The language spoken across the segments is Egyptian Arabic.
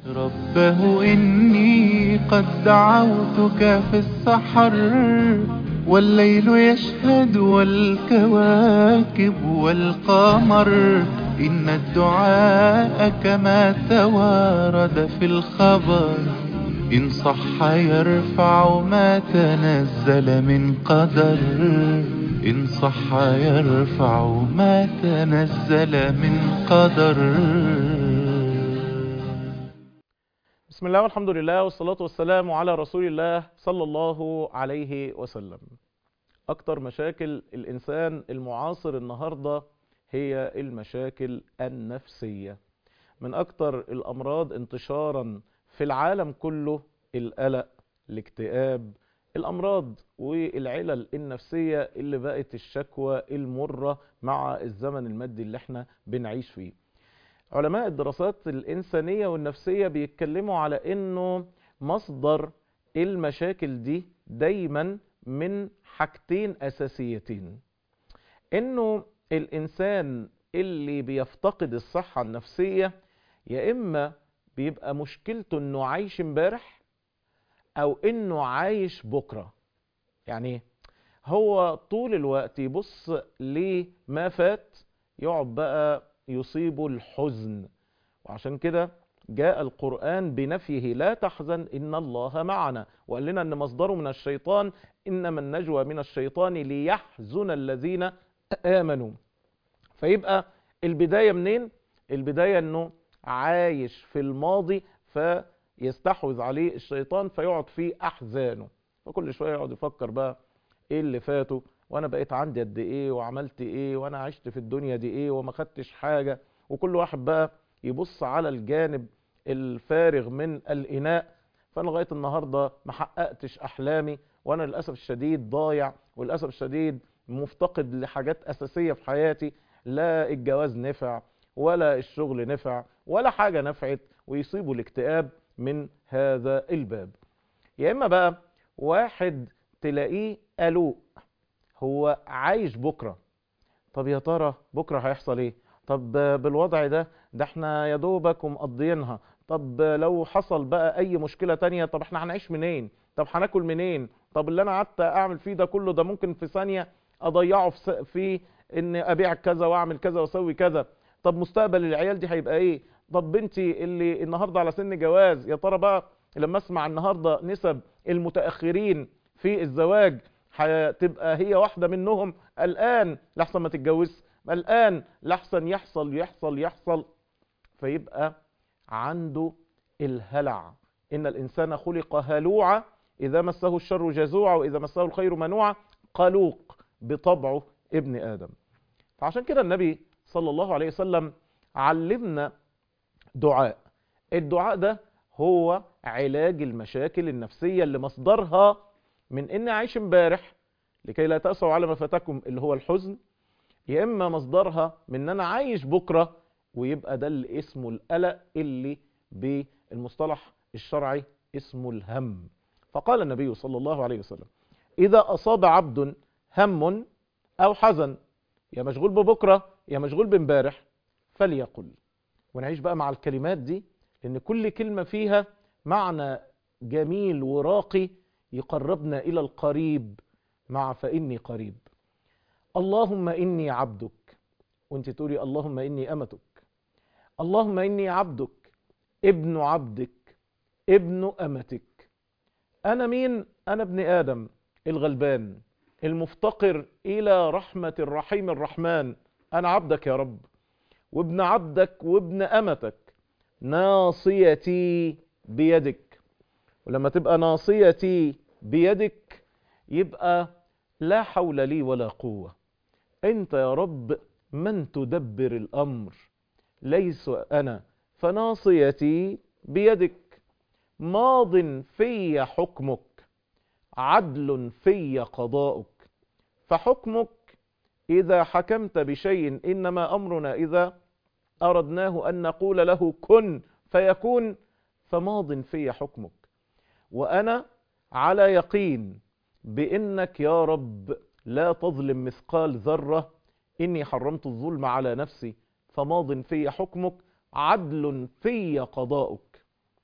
ربه إني قد دعوتك في السحر والليل يشهد والكواكب والقمر إن الدعاء كما توارد في الخبر إن صح يرفع ما تنزل من قدر إن صح يرفع ما تنزل من قدر بسم الله والحمد لله والصلاة والسلام على رسول الله صلى الله عليه وسلم أكتر مشاكل الإنسان المعاصر النهاردة هي المشاكل النفسية من أكتر الأمراض انتشارا في العالم كله القلق الاكتئاب الأمراض والعلل النفسية اللي بقت الشكوى المرة مع الزمن المادي اللي احنا بنعيش فيه علماء الدراسات الإنسانية والنفسية بيتكلموا على إنه مصدر المشاكل دي دايما من حاجتين أساسيتين إنه الإنسان اللي بيفتقد الصحة النفسية يا إما بيبقى مشكلته إنه عايش امبارح أو إنه عايش بكرة يعني هو طول الوقت يبص لما فات يقعد بقى يصيب الحزن وعشان كده جاء القرآن بنفيه لا تحزن إن الله معنا وقال لنا أن مصدره من الشيطان إنما النجوى من الشيطان ليحزن الذين آمنوا فيبقى البداية منين؟ البداية أنه عايش في الماضي فيستحوذ عليه الشيطان فيقعد في أحزانه وكل شوية يقعد يفكر بقى إيه اللي فاته وانا بقيت عندي قد ايه وعملت ايه وانا عشت في الدنيا دي ايه وما خدتش حاجة وكل واحد بقى يبص على الجانب الفارغ من الاناء فانا لغاية النهاردة ما حققتش احلامي وانا للأسف الشديد ضايع وللأسف الشديد مفتقد لحاجات اساسية في حياتي لا الجواز نفع ولا الشغل نفع ولا حاجة نفعت ويصيبوا الاكتئاب من هذا الباب يا اما بقى واحد تلاقيه قلوق هو عايش بكرة طب يا ترى بكرة هيحصل ايه طب بالوضع ده ده احنا يا دوبك ومقضيينها طب لو حصل بقى اي مشكلة تانية طب احنا هنعيش منين طب هناكل منين طب اللي انا قعدت اعمل فيه ده كله ده ممكن في ثانية اضيعه في, في ان ابيع كذا واعمل كذا واسوي كذا طب مستقبل العيال دي هيبقى ايه طب بنتي اللي النهاردة على سن جواز يا ترى بقى لما اسمع النهاردة نسب المتأخرين في الزواج هتبقى هي واحدة منهم الآن لحسن ما تتجوز الآن لحسن يحصل يحصل يحصل فيبقى عنده الهلع إن الإنسان خلق هلوعا إذا مسه الشر جزوعا وإذا مسه الخير منوعا قلوق بطبعه ابن آدم فعشان كده النبي صلى الله عليه وسلم علمنا دعاء الدعاء ده هو علاج المشاكل النفسية اللي مصدرها من ان اعيش امبارح لكي لا تأسوا على ما فاتكم اللي هو الحزن يا اما مصدرها من ان انا عايش بكرة ويبقى ده اللي اسمه القلق اللي بالمصطلح الشرعي اسمه الهم فقال النبي صلى الله عليه وسلم اذا اصاب عبد هم او حزن يا مشغول ببكرة يا مشغول بامبارح فليقل ونعيش بقى مع الكلمات دي لان كل كلمة فيها معنى جميل وراقي يقربنا إلى القريب مع فإني قريب اللهم إني عبدك وانت تقولي اللهم إني أمتك اللهم إني عبدك ابن عبدك ابن أمتك أنا مين؟ أنا ابن آدم الغلبان المفتقر إلى رحمة الرحيم الرحمن أنا عبدك يا رب وابن عبدك وابن أمتك ناصيتي بيدك ولما تبقى ناصيتي بيدك يبقى لا حول لي ولا قوة انت يا رب من تدبر الامر ليس انا فناصيتي بيدك ماض في حكمك عدل في قضاؤك فحكمك اذا حكمت بشيء انما امرنا اذا اردناه ان نقول له كن فيكون فماض في حكمك وانا على يقين بانك يا رب لا تظلم مثقال ذرة اني حرمت الظلم على نفسي فماض في حكمك عدل في قضاؤك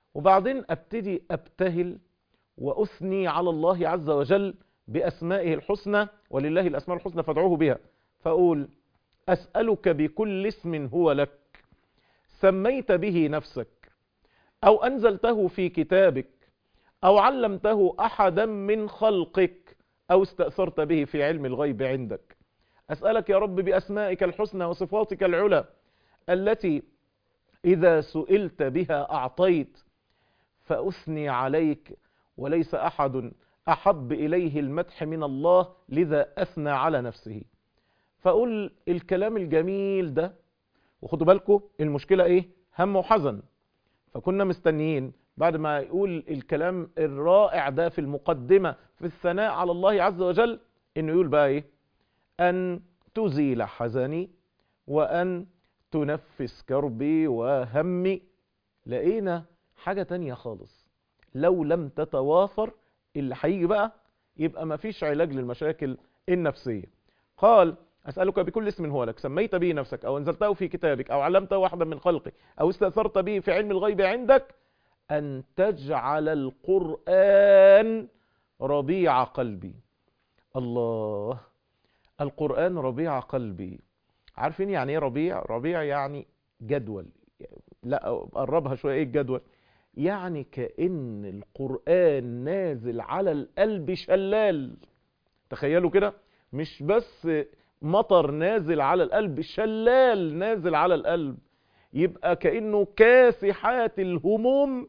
وبعدين ابتدي ابتهل واثني على الله عز وجل باسمائه الحسنى ولله الاسماء الحسنى فادعوه بها فاقول اسالك بكل اسم هو لك سميت به نفسك او انزلته في كتابك او علمته احدا من خلقك او استاثرت به في علم الغيب عندك اسالك يا رب باسمائك الحسنى وصفاتك العلى التي اذا سئلت بها اعطيت فاثني عليك وليس احد احب اليه المدح من الله لذا اثنى على نفسه فاقول الكلام الجميل ده وخدوا بالكم المشكله ايه هم وحزن فكنا مستنيين بعد ما يقول الكلام الرائع ده في المقدمه في الثناء على الله عز وجل انه يقول بقى ايه ان تزيل حزني وان تنفس كربي وهمي لقينا حاجه تانية خالص لو لم تتوافر اللي هيجي بقى يبقى ما فيش علاج للمشاكل النفسيه قال أسألك بكل اسم هو لك سميت به نفسك أو أنزلته في كتابك أو علمته واحدا من خلقك أو استأثرت به في علم الغيب عندك أن تجعل القرآن ربيع قلبي الله القرآن ربيع قلبي عارفين يعني ايه ربيع ربيع يعني جدول لا قربها شوية ايه الجدول يعني كأن القرآن نازل على القلب شلال تخيلوا كده مش بس مطر نازل على القلب شلال نازل على القلب يبقى كأنه كاسحات الهموم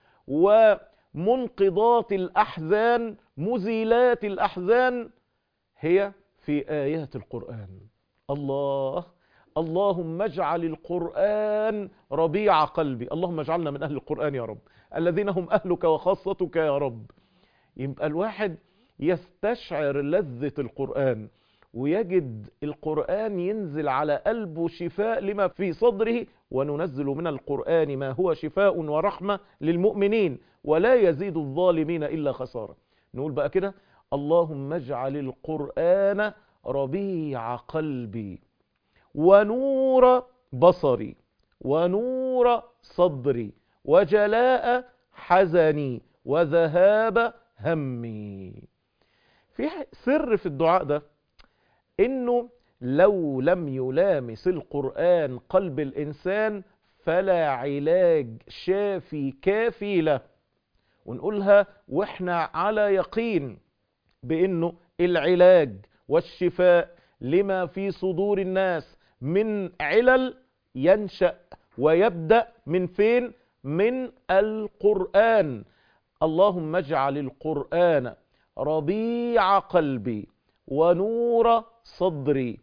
ومنقضات الأحزان مزيلات الأحزان هي في آيات القرآن الله اللهم اجعل القرآن ربيع قلبي اللهم اجعلنا من أهل القرآن يا رب الذين هم أهلك وخاصتك يا رب يبقى الواحد يستشعر لذة القرآن ويجد القرآن ينزل على قلبه شفاء لما في صدره وننزل من القرآن ما هو شفاء ورحمة للمؤمنين ولا يزيد الظالمين إلا خسارة نقول بقى كده اللهم اجعل القرآن ربيع قلبي ونور بصري ونور صدري وجلاء حزني وذهاب همي في سر في الدعاء ده انه لو لم يلامس القرآن قلب الانسان فلا علاج شافي كافي له ونقولها واحنا على يقين بانه العلاج والشفاء لما في صدور الناس من علل ينشأ ويبدأ من فين من القرآن اللهم اجعل القرآن ربيع قلبي ونور صدري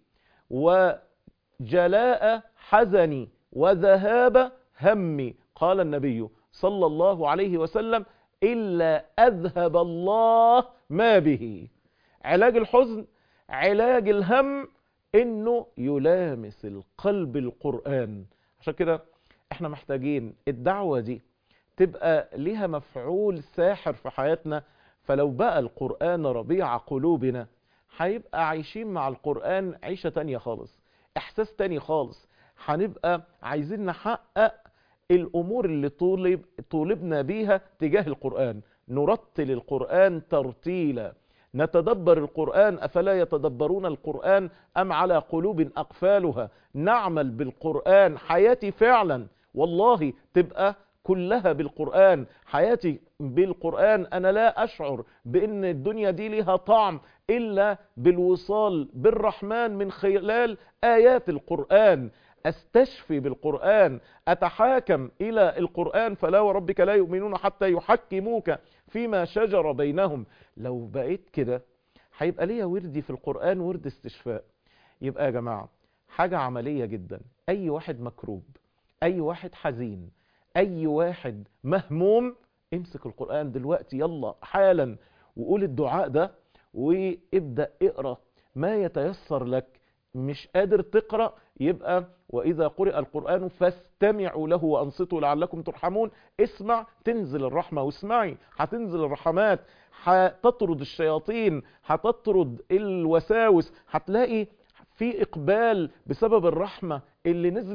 وجلاء حزني وذهاب همي قال النبي صلى الله عليه وسلم إلا أذهب الله ما به علاج الحزن علاج الهم انه يلامس القلب القرآن عشان كده احنا محتاجين الدعوة دي تبقى لها مفعول ساحر في حياتنا فلو بقى القرآن ربيع قلوبنا هيبقى عايشين مع القرآن عيشة تانية خالص احساس تاني خالص هنبقى عايزين نحقق الامور اللي طولب طولبنا بيها تجاه القرآن نرتل القرآن ترتيلا نتدبر القرآن أفلا يتدبرون القرآن أم على قلوب أقفالها نعمل بالقرآن حياتي فعلا والله تبقى كلها بالقرآن حياتي بالقرآن أنا لا أشعر بأن الدنيا دي لها طعم إلا بالوصال بالرحمن من خلال آيات القرآن استشفي بالقرآن أتحاكم إلى القرآن فلا وربك لا يؤمنون حتى يحكموك فيما شجر بينهم لو بقيت كده هيبقى ليا وردي في القرآن ورد استشفاء يبقى يا جماعة حاجة عملية جدا أي واحد مكروب أي واحد حزين أي واحد مهموم امسك القرآن دلوقتي يلا حالا وقول الدعاء ده وابدأ اقرأ ما يتيسر لك مش قادر تقرأ يبقى وإذا قرئ القرآن فاستمعوا له وأنصتوا لعلكم ترحمون اسمع تنزل الرحمة واسمعي هتنزل الرحمات هتطرد الشياطين هتطرد الوساوس هتلاقي في إقبال بسبب الرحمة اللي نزلت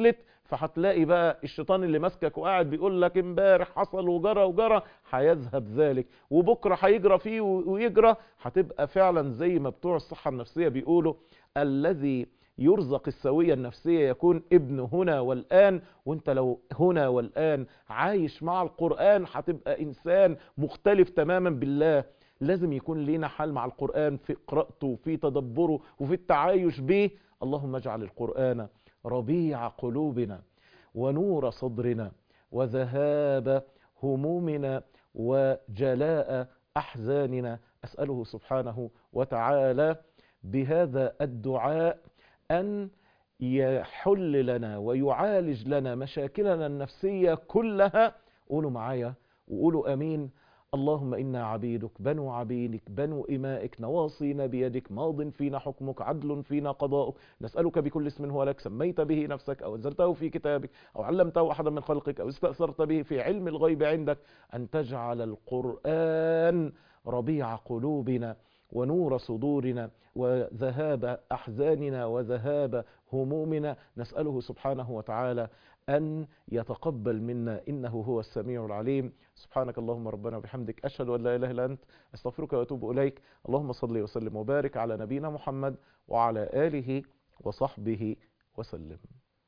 فهتلاقي بقى الشيطان اللي ماسكك وقاعد بيقول لك امبارح حصل وجرى وجرى هيذهب ذلك وبكره هيجرى فيه ويجرى هتبقى فعلا زي ما بتوع الصحه النفسيه بيقولوا الذي يرزق السوية النفسية يكون ابن هنا والآن وانت لو هنا والآن عايش مع القرآن هتبقى إنسان مختلف تماما بالله لازم يكون لينا حال مع القرآن في قراءته وفي تدبره وفي التعايش به اللهم اجعل القرآن ربيع قلوبنا ونور صدرنا وذهاب همومنا وجلاء أحزاننا أسأله سبحانه وتعالى بهذا الدعاء أن يحل لنا ويعالج لنا مشاكلنا النفسية كلها قولوا معايا وقولوا أمين اللهم إنا عبيدك بنو عبيدك بنو إمائك نواصينا بيدك ماض فينا حكمك عدل فينا قضاؤك نسألك بكل اسم هو لك سميت به نفسك أو أنزلته في كتابك أو علمته أحدا من خلقك أو استأثرت به في علم الغيب عندك أن تجعل القرآن ربيع قلوبنا ونور صدورنا وذهاب أحزاننا وذهاب همومنا نسأله سبحانه وتعالى أن يتقبل منا إنه هو السميع العليم سبحانك اللهم ربنا وبحمدك أشهد أن لا إله إلا أنت أستغفرك وأتوب إليك اللهم صل وسلم وبارك على نبينا محمد وعلى آله وصحبه وسلم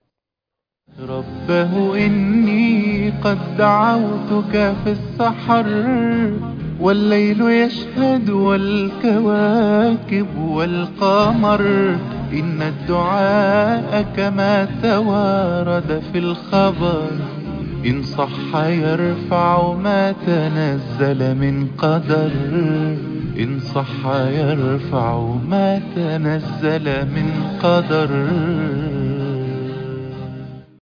ربه إني قد دعوتك في السحر والليل يشهد والكواكب والقمر إن الدعاء كما توارد في الخبر إن صح يرفع ما تنزل من قدر إن صح يرفع ما تنزل من قدر